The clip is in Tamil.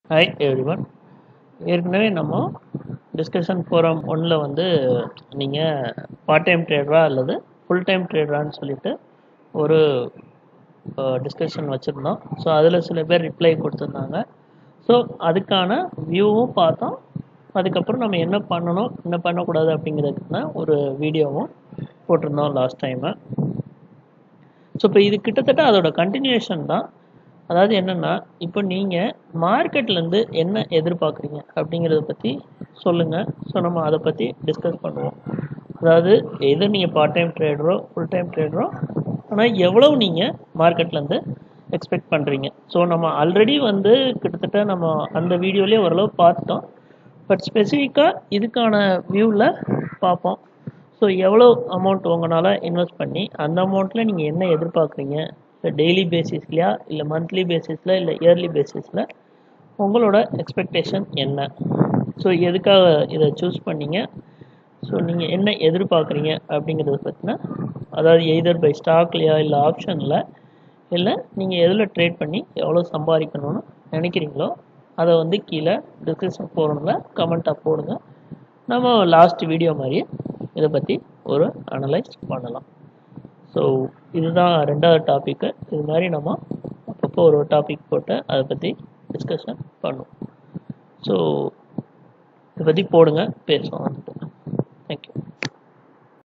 ஹாய் எவ்ரிவன் ஏற்கனவே நம்ம டிஸ்கஷன் ஃபோரம் ஒன்றில் வந்து நீங்கள் பார்ட் டைம் ட்ரேடரா அல்லது ஃபுல் டைம் ட்ரேடரான்னு சொல்லிட்டு ஒரு டிஸ்கஷன் வச்சுருந்தோம் ஸோ அதில் சில பேர் ரிப்ளை கொடுத்துருந்தாங்க ஸோ அதுக்கான வியூவும் பார்த்தோம் அதுக்கப்புறம் நம்ம என்ன பண்ணணும் என்ன பண்ணக்கூடாது அப்படிங்கிறதுக்கு தான் ஒரு வீடியோவும் போட்டிருந்தோம் லாஸ்ட் டைமு ஸோ இப்போ இது கிட்டத்தட்ட அதோட கண்டினியூஷன் தான் அதாவது என்னென்னா இப்போ நீங்கள் மார்க்கெட்லேருந்து என்ன எதிர்பார்க்குறீங்க அப்படிங்கிறத பற்றி சொல்லுங்கள் ஸோ நம்ம அதை பற்றி டிஸ்கஸ் பண்ணுவோம் அதாவது எது நீங்கள் பார்ட் டைம் ட்ரேடரோ ஃபுல் டைம் ட்ரேடரோ ஆனால் எவ்வளவு நீங்கள் மார்க்கெட்லேருந்து எக்ஸ்பெக்ட் பண்ணுறீங்க ஸோ நம்ம ஆல்ரெடி வந்து கிட்டத்தட்ட நம்ம அந்த வீடியோலேயே ஓரளவு பார்த்துட்டோம் பட் ஸ்பெசிஃபிக்காக இதுக்கான வியூவில் பார்ப்போம் ஸோ எவ்வளோ அமௌண்ட் உங்களால் இன்வெஸ்ட் பண்ணி அந்த அமௌண்ட்டில் நீங்கள் என்ன எதிர்பார்க்குறீங்க இல்லை டெய்லி பேசிஸ்லையா இல்லை மந்த்லி பேசிஸில் இல்லை இயர்லி பேசிஸில் உங்களோட எக்ஸ்பெக்டேஷன் என்ன ஸோ எதுக்காக இதை சூஸ் பண்ணீங்க ஸோ நீங்கள் என்ன எதிர்பார்க்குறீங்க அப்படிங்கிறத பற்றின அதாவது எய்தர் பை ஸ்டாக்லையா இல்லை ஆப்ஷனில் இல்லை நீங்கள் எதில் ட்ரேட் பண்ணி எவ்வளோ சம்பாதிக்கணும்னு நினைக்கிறீங்களோ அதை வந்து கீழே டிஸ்கிரிப்ஷன் ஃபோரமில் கமெண்ட்டாக போடுங்க நம்ம லாஸ்ட் வீடியோ மாதிரியே இதை பற்றி ஒரு அனலைஸ் பண்ணலாம் ஸோ இதுதான் ரெண்டாவது டாப்பிக்கு இது மாதிரி நம்ம அப்பப்போ ஒரு டாபிக் போட்டு அதை பற்றி டிஸ்கஷன் பண்ணுவோம் ஸோ இதை பற்றி போடுங்க பேசுவோம்